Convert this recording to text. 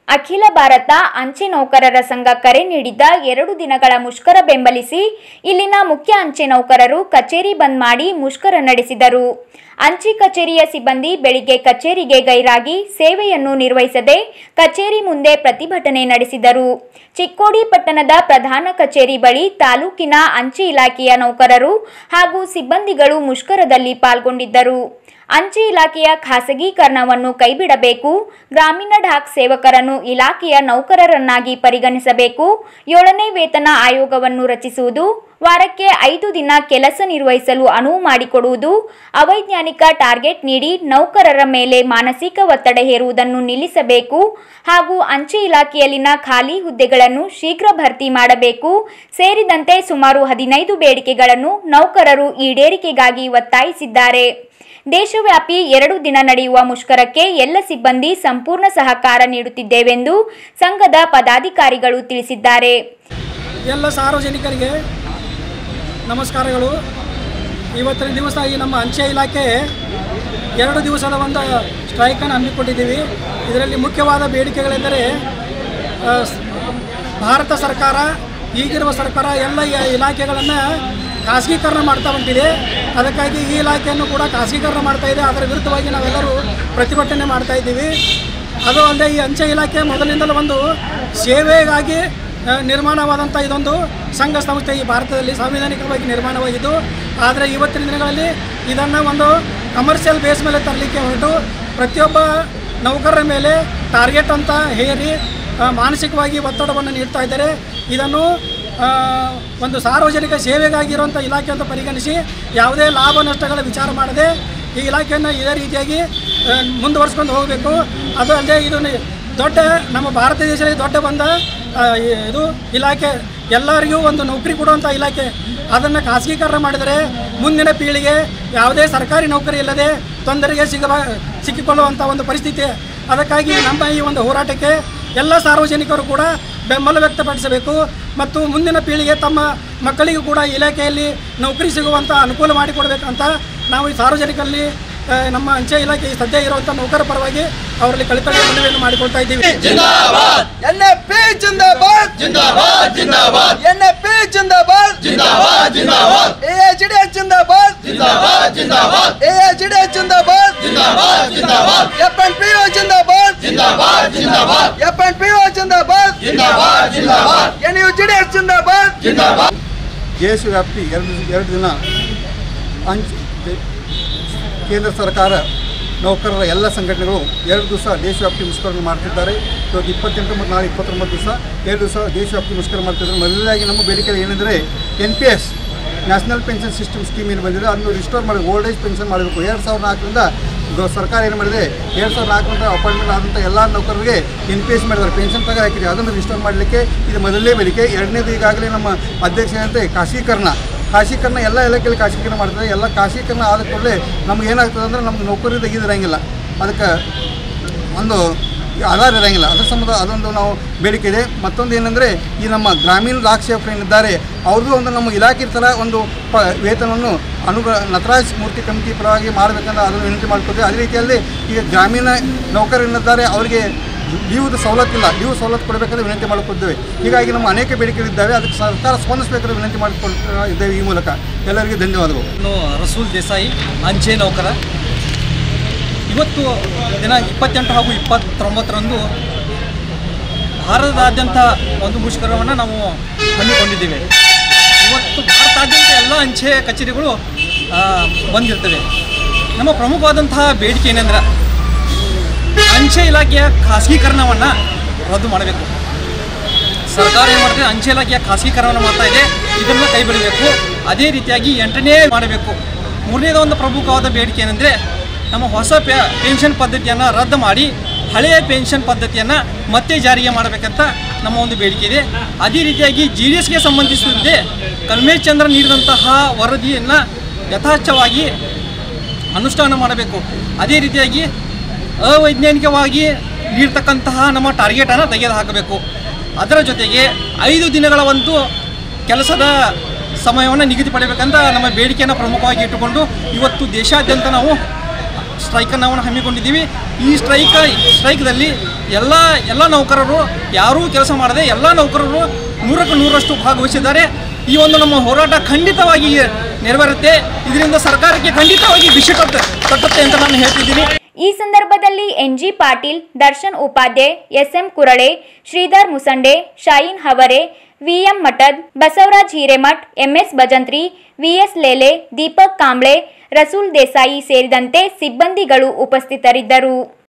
ಅಖಿಲ ಭಾರತ ಅಂಚೆ ನೌಕರರ ಸಂಘ ಕರೆ ನೀಡಿದ್ದ ಎರಡು ದಿನಗಳ ಮುಷ್ಕರ ಬೆಂಬಲಿಸಿ ಇಲ್ಲಿನ ಮುಖ್ಯ ಅಂಚೆ ನೌಕರರು ಕಚೇರಿ ಬಂದ್ ಮಾಡಿ ಮುಷ್ಕರ ನಡೆಸಿದರು ಅಂಚೆ ಕಚೇರಿಯ ಸಿಬ್ಬಂದಿ ಬೆಳಿಗ್ಗೆ ಕಚೇರಿಗೆ ಗೈರಾಗಿ ಸೇವೆಯನ್ನು ನಿರ್ವಹಿಸದೆ ಕಚೇರಿ ಮುಂದೆ ಪ್ರತಿಭಟನೆ ನಡೆಸಿದರು ಚಿಕ್ಕೋಡಿ ಪಟ್ಟಣದ ಪ್ರಧಾನ ಕಚೇರಿ ಬಳಿ ತಾಲೂಕಿನ ಅಂಚೆ ಇಲಾಖೆಯ ನೌಕರರು ಹಾಗೂ ಸಿಬ್ಬಂದಿಗಳು ಮುಷ್ಕರದಲ್ಲಿ ಪಾಲ್ಗೊಂಡಿದ್ದರು ಅಂಚೆ ಇಲಾಖೆಯ ಖಾಸಗೀಕರಣವನ್ನು ಕೈಬಿಡಬೇಕು ಗ್ರಾಮೀಣ ಡಾಕ್ ಸೇವಕರನ್ನು ಇಲಾಖೆಯ ನೌಕರರನ್ನಾಗಿ ಪರಿಗಣಿಸಬೇಕು ಏಳನೇ ವೇತನ ಆಯೋಗವನ್ನು ರಚಿಸುವುದು ವಾರಕ್ಕೆ ಐದು ದಿನ ಕೆಲಸ ನಿರ್ವಹಿಸಲು ಅನುವು ಮಾಡಿಕೊಡುವುದು ಅವೈಜ್ಞಾನಿಕ ಟಾರ್ಗೆಟ್ ನೀಡಿ ನೌಕರರ ಮೇಲೆ ಮಾನಸಿಕ ಒತ್ತಡ ಹೇರುವುದನ್ನು ನಿಲ್ಲಿಸಬೇಕು ಹಾಗೂ ಅಂಚೆ ಇಲಾಖೆಯಲ್ಲಿನ ಖಾಲಿ ಹುದ್ದೆಗಳನ್ನು ಶೀಘ್ರ ಭರ್ತಿ ಮಾಡಬೇಕು ಸೇರಿದಂತೆ ಸುಮಾರು ಹದಿನೈದು ಬೇಡಿಕೆಗಳನ್ನು ನೌಕರರು ಈಡೇರಿಕೆಗಾಗಿ ಒತ್ತಾಯಿಸಿದ್ದಾರೆ ದೇಶವ್ಯಾಪಿ ಎರಡು ದಿನ ನಡೆಯುವ ಮುಷ್ಕರಕ್ಕೆ ಎಲ್ಲ ಸಿಬ್ಬಂದಿ ಸಂಪೂರ್ಣ ಸಹಕಾರ ನೀಡುತ್ತಿದ್ದೇವೆಂದು ಸಂಘದ ಪದಾಧಿಕಾರಿಗಳು ತಿಳಿಸಿದ್ದಾರೆ ಎಲ್ಲ ಸಾರ್ವಜನಿಕರಿಗೆ ನಮಸ್ಕಾರಗಳು ಇವತ್ತಿನ ದಿವಸ ಈ ನಮ್ಮ ಅಂಚೆ ಇಲಾಖೆ ಎರಡು ದಿವಸದ ಒಂದು ಸ್ಟ್ರೈಕನ್ನು ಹಮ್ಮಿಕೊಂಡಿದ್ದೀವಿ ಇದರಲ್ಲಿ ಮುಖ್ಯವಾದ ಬೇಡಿಕೆಗಳೆಂದರೆ ಆ, ಸ್- ಭಾರತ ಸರ್ಕಾರ ಈಗಿರುವ ಸರ್ಕಾರ ಎಲ್ಲ ಯ- ಇಲಾಖೆಗಳನ್ನು ಖಾಸಗೀಕರಣ ಮಾಡ್ತಾ ಹೊಂಟಿದೆ ಅದಕ್ಕಾಗಿ ಈ ಇಲಾಖೆಯನ್ನು ಕೂಡ ಖಾಸಗೀಕರಣ ಮಾಡ್ತಾ ಇದೆ ಅದರ ವಿರುದ್ಧವಾಗಿ ನಾವೆಲ್ಲರೂ ಪ್ರತಿಭಟನೆ ಮಾಡ್ತಾ ಇದ್ದೀವಿ ಅದು ಅಲ್ಲದೆ ಈ ಅಂಚೆ ಇಲಾಖೆ ಮೊದಲಿಂದಲೂ ಒಂದು ಸೇವೆಗಾಗಿ ಆ, ನಿರ್ಮಾಣವಾದಂಥ ಇದೊಂದು ಸಂಘ ಸಂಸ್ಥೆ ಈ ಭಾರತದಲ್ಲಿ ಸಾಂವಿಧಾನಿಕವಾಗಿ ನಿರ್ಮಾಣವಾಗಿದ್ದು ಆದರೆ ಇವತ್ತಿನ ದಿನಗಳಲ್ಲಿ ಇದನ್ನು ಒಂದು ಕಮರ್ಷಿಯಲ್ ಬೇಸ್ ಮೇಲೆ ತರಲಿಕ್ಕೆ ಹೊರಟು ಪ್ರತಿಯೊಬ್ಬ ನೌಕರರ ಮೇಲೆ ಟಾರ್ಗೆಟ್ ಅಂತ ಹೇರಿ ಆ, ಮಾನಸಿಕವಾಗಿ ಒತ್ತಡವನ್ನು ನೀಡ್ತಾ ಇದ್ದಾರೆ ಇದನ್ನು ಆ, ಒಂದು ಸಾರ್ವಜನಿಕ ಸೇವೆಗಾಗಿ ಇರುವಂಥ ಇಲಾಖೆ ಅಂತ ಪರಿಗಣಿಸಿ ಯಾವುದೇ ಲಾಭ ನಷ್ಟಗಳ ವಿಚಾರ ಮಾಡದೆ ಈ ಇಲಾಖೆಯನ್ನು ಇದೇ ರೀತಿಯಾಗಿ ಆ, ಮುಂದುವರ್ಸ್ಕೊಂಡು ಹೋಗಬೇಕು ಅದು ಅಲ್ಲದೆ ಇದು ನಿ- ದೊಡ್ಡ ನಮ್ಮ ಭಾರತ ದೇಶದಲ್ಲಿ ದೊಡ್ಡ ಬಂದ ಆ, ಈ- ಇದು ಇಲಾಖೆ ಎಲ್ಲರಿಗೂ ಒಂದು ನೌಕರಿ ಕೊಡುವಂಥ ಇಲಾಖೆ ಅದನ್ನು ಖಾಸಗೀಕರಣ ಮಾಡಿದರೆ ಮುಂದಿನ ಪೀಳಿಗೆ ಯಾವುದೇ ಸರ್ಕಾರಿ ನೌಕರಿ ಇಲ್ಲದೆ ತೊಂದರೆಗೆ ಸಿಗಬ ಸಿಕ್ಕಿಕೊಳ್ಳುವಂಥ ಒಂದು ಪರಿಸ್ಥಿತಿ ಅದಕ್ಕಾಗಿ ನಮ್ಮ ಈ ಒಂದು ಹೋರಾಟಕ್ಕೆ ಎಲ್ಲ ಸಾರ್ವಜನಿಕರು ಕೂಡ ಬೆಂಬಲ ವ್ಯಕ್ತಪಡಿಸಬೇಕು ಮತ್ತು ಮುಂದಿನ ಪೀಳಿಗೆ ತಮ್ಮ ಮಕ್ಕಳಿಗೂ ಕೂಡ ಇಲಾಖೆಯಲ್ಲಿ ನೌಕರಿ ಸಿಗುವಂಥ ಅನುಕೂಲ ಮಾಡಿಕೊಡ್ಬೇಕಂತ ನಾವು ಈ ಸಾರ್ವಜನಿಕರಲ್ಲಿ ಆ, ನಮ್ಮ ಅಂಚೆ ಇಲಾಖೆ ಈ ಸದ್ಯ ಇರುವಂಥ ನೌಕರ ಪರವಾಗಿ ಅವರಲ್ಲಿ ಕಳಿತಳೆ ಮನವಿಯನ್ನು ಮಾಡಿಕೊಳ್ತಾ ಇದ್ದೀವಿ ಎನ್ಎಪಿ ಜಿಂದಾಬಾದ್ जिंदाबाद जिंदाबाद ಎನ್ಎಪಿ ಜಿಂದಾಬಾದ್ जिंदाबाद जिंदाबाद ಎಎಜಿಡಿ ಜಿಂದಾಬಾದ್ जिंदाबाद जिंदाबाद ಎಎಜಿಡಿ ಜಿಂದಾಬಾದ್ जिंदाबाद जिंदाबाद ಎಫ್ಎನ್ಪಿಒ ಜಿಂದಾಬಾದ್ जिंदाबाद जिंदाबाद ಎಫ್ಎನ್ಪಿಒ ಜಿಂದಾಬಾದ್ जिंदाबाद जिंदाबाद ಎನ್ಯುಜಿಡಿ ಜಿಂದಾಬಾದ್ जिंदाबाद ದೇಶವ್ಯಾಪಿ ಎರಡು ಎರಡು ದಿನ ಅಂಚ್ ದೆ- ಕೇಂದ್ರ ಸರ್ಕಾರ ನೌಕರರ ಎಲ್ಲ ಸಂಘಟನೆಗಳು ಎರಡು ದಿವಸ ದೇಶವ್ಯಾಪಿ ಮುಷ್ಕರ ಮಾಡ್ತಿದ್ದಾರೆ ಇವತ್ತು ಇಪ್ಪತ್ತೆಂಟು ಮತ್ತು ನಾಳೆ ಇಪ್ಪತ್ತೊಂಬತ್ತು ದಿವಸ ಎರಡು ದಿವಸ ದೇಶವ್ಯಾಪಿ ಮುಷ್ಕರ ಮಾಡ್ತಿದ್ದಾರೆ ಮೊದಲನೇದಾಗಿ ನಮ್ಮ ಬೇಡಿಕೆ ಏನೆಂದರೆ N P S national pension system scheme ಏನು ಬಂದಿದೆ ಅದನ್ನು ರಿಸ್ಟೋರ್ ಮಾಡಿ ಓಲ್ಡ್ ಏಜ್ ಪೆನ್ಷನ್ ಮಾಡಬೇಕು ಎರಡು ಸಾವಿರದ ನಾಲ್ಕರಿಂದ ಗೊ- ಸರ್ಕಾರ ಏನು ಮಾಡಿದೆ ಎರಡು ಸಾವಿರದ ನಾಲ್ಕರಿಂದ ಅಪಾಯಿಂಟ್ಮೆಂಟ್ ಆದಂಥ ಎಲ್ಲ ನೌಕರರಿಗೆ ಎನ್ ಪಿ ಎಸ್ ಮಾಡಿದ್ದಾರೆ ಪೆನ್ಷನ್ ತಗ ಹಾಕಿದೆ ಅದನ್ನು ರಿಸ್ಟೋರ್ ಮಾಡಲಿಕ್ಕೆ ಇದು ಮೊದಲನೇ ಬೇಡಿಕೆ ಎರಡನೇದು ಈಗಾಗಲೇ ನಮ್ಮ ಅಧ್ಯಕ್ಷ ಏನಂತೆ ಖಾಸಗೀಕರಣ ಖಾಸಗೀಕರಣ ಎಲ್ಲ ಇಲಾಖೆಯಲ್ಲಿ ಖಾಸಗೀಕರಣ ಮಾಡ್ತಾರೆ ಎಲ್ಲ ಖಾಸಗೀಕರಣ ಆದ ಕೂಡಲೇ ನಮ್ಗೆ ಏನಾಗ್ತದೆ ಅಂದರೆ ನಮ್ಗೆ ನೌಕರಿ ತೆಗೆದಿರಂಗಿಲ್ಲ ಅದಕ್ಕೆ ಒಂದು ಆಧಾರ ಇರೋಂಗಿಲ್ಲ ಅದ್ರ ಸಂಬಂಧ ಅದೊಂದು ನಾವು ಬೇಡಿಕೆ ಇದೆ ಮತ್ತೊಂದು ಏನಂದರೆ ಈ ನಮ್ಮ ಗ್ರಾಮೀಣ ಡಾಕ್ ಸೇವಕರು ಏನಿದ್ದಾರೆ ಅವ್ರದ್ದು ಒಂದು ನಮ್ಮ ಇಲಾಖೆ ಥರ ಒಂದು ಪ ವೇತನವನ್ನು ಅನುಗ್ರ ನಟರಾಜ್ ಮೂರ್ತಿ ಕಮಿಟಿ ಪರವಾಗಿ ಮಾಡಬೇಕಂತ ಅದನ್ನು ವಿನಂತಿ ಮಾಡ್ಕೊತೀವಿ ಅದೇ ರೀತಿಯಲ್ಲಿ ಈಗ ಗ್ರಾಮೀಣ ನೌಕರರಿದ್ದಾರೆ ಅವರಿಗೆ ಲೀವ್ದು ಸವಲತ್ತಿಲ್ಲ ಲೀವ್ ಸವಲತ್ತು ಕೊಡಬೇಕಂತ ವಿನಂತಿ ಮಾಡಿಕೊಡ್ತೇವೆ ಹೀಗಾಗಿ ನಮ್ಮ ಅನೇಕ ಬೇಡಿಕೆಗಳಿದ್ದಾವೆ ಅದಕ್ಕೆ ಸರ್ಕಾರ ಸ್ಪಂದಿಸಬೇಕಂತ ವಿನಂತಿ ಮಾಡಿಕೊಳ್ತಾ ಇದ್ದೇವೆ ಈ ಮೂಲಕ ಎಲ್ಲರಿಗೂ ಧನ್ಯವಾದಗಳು ನಾನು ರಸೂಲ್ ದೇಸಾಯಿ ಅಂಚೆ ನೌಕರ ಇವತ್ತು ದಿನಾಂಕ ಇಪ್ಪತ್ತೆಂಟು ಹಾಗೂ ಇಪ್ಪತ್ತೊಂಬತ್ತರಂದು ಭಾರತದಾದ್ಯಂತ ಒಂದು ಮುಷ್ಕರವನ್ನು ನಾವು ಹಮ್ಮಿಕೊಂಡಿದ್ದೇವೆ ಇವತ್ತು ಭಾರತಾದ್ಯಂತ ಎಲ್ಲ ಅಂಚೆ ಕಚೇರಿಗಳು ಆ, ಬಂದಿರ್ತವೆ ನಮ್ಮ ಪ್ರಮುಖವಾದಂತಹ ಬೇಡಿಕೆ ಏನೆಂದ್ರೆ ಅಂಚೆ ಇಲಾಖೆಯ ಖಾಸಗೀಕರಣವನ್ನು ರದ್ದು ಮಾಡಬೇಕು ಸರ್ಕಾರ ಏನು ಮಾಡ್ತಿದೆ ಅಂಚೆ ಇಲಾಖೆಯ ಖಾಸಗೀಕರಣವನ್ನು ಮಾಡ್ತಾ ಇದೆ ಇದನ್ನು ಕೈ ಬಿಡಬೇಕು ಅದೇ ರೀತಿಯಾಗಿ ಎಂಟನೇ ಮಾಡಬೇಕು ಮೂರನೇದು ಒಂದು ಪ್ರಮುಖವಾದ ಬೇಡಿಕೆ ಏನಂದರೆ ನಮ್ಮ ಹೊಸ ಪೆ ಪೆನ್ಷನ್ ಪದ್ಧತಿಯನ್ನು ರದ್ದು ಮಾಡಿ ಹಳೆಯ ಪೆನ್ಷನ್ ಪದ್ಧತಿಯನ್ನು ಮತ್ತೆ ಜಾರಿಗೆ ಮಾಡಬೇಕಂತ ನಮ್ಮ ಒಂದು ಬೇಡಿಕೆ ಇದೆ ಅದೇ ರೀತಿಯಾಗಿ ಜಿ ಡಿ ಎಸ್ಗೆ ಸಂಬಂಧಿಸಿದಂತೆ ಕಲ್ಮೇಶ್ ಚಂದ್ರ ನೀಡಿದಂತಹ ವರದಿಯನ್ನು ಯಥಾರ್ಥವಾಗಿ ಅನುಷ್ಠಾನ ಮಾಡಬೇಕು ಅದೇ ರೀತಿಯಾಗಿ ಅವೈಜ್ಞಾನಿಕವಾಗಿ ನೀಡ್ತಕ್ಕಂತಹ ನಮ್ಮ ಟಾರ್ಗೆಟನ್ನು ತೆಗೆದು ಹಾಕಬೇಕು ಅದರ ಜೊತೆಗೆ ಐದು ದಿನಗಳ ಒಂದು ಕೆಲಸದ ಸಮಯವನ್ನು ನಿಗದಿಪಡಿಬೇಕಂತ ನಮ್ಮ ಬೇಡಿಕೆಯನ್ನು ಪ್ರಮುಖವಾಗಿ ಇಟ್ಟುಕೊಂಡು ಇವತ್ತು ದೇಶಾದ್ಯಂತ ನಾವು ಸ್ಟ್ರೈಕನ್ನು ನಾವು ಹಮ್ಮಿಕೊಂಡಿದ್ದೀವಿ ಈ ಸ್ಟ್ರೈಕ್ ಸ್ಟ್ರೈಕ್ದಲ್ಲಿ ಎಲ್ಲ ಎಲ್ಲ ನೌಕರರು ಯಾರೂ ಕೆಲಸ ಮಾಡದೆ ಎಲ್ಲ ನೌಕರರು ನೂರಕ್ಕೆ ನೂರಷ್ಟು ಭಾಗವಹಿಸಿದ್ದಾರೆ ಈ ಒಂದು ನಮ್ಮ ಹೋರಾಟ ಖಂಡಿತವಾಗಿ ನೆರವೇರುತ್ತೆ ಇದರಿಂದ ಸರ್ಕಾರಕ್ಕೆ ಖಂಡಿತವಾಗಿ ವಿಷಯ ಕಟ್ಟು ಕಟ್ಟುತ್ತೆ ಅಂತ ನಾನು ಹೇಳ್ತಿದ್ದೀನಿ ಈ ಸಂದರ್ಭದಲ್ಲಿ NG Patil Darshan Upadhyay SM Kurale Shridhar Musande Shayin Havare VM Mathad Basavaraj Hiremath MS Bhajantri VS Lele Deepak Kamble Rasool Desai ಸೇರಿದಂತೆ ಸಿಬ್ಬಂದಿಗಳು ಉಪಸ್ಥಿತರಿದ್ದರು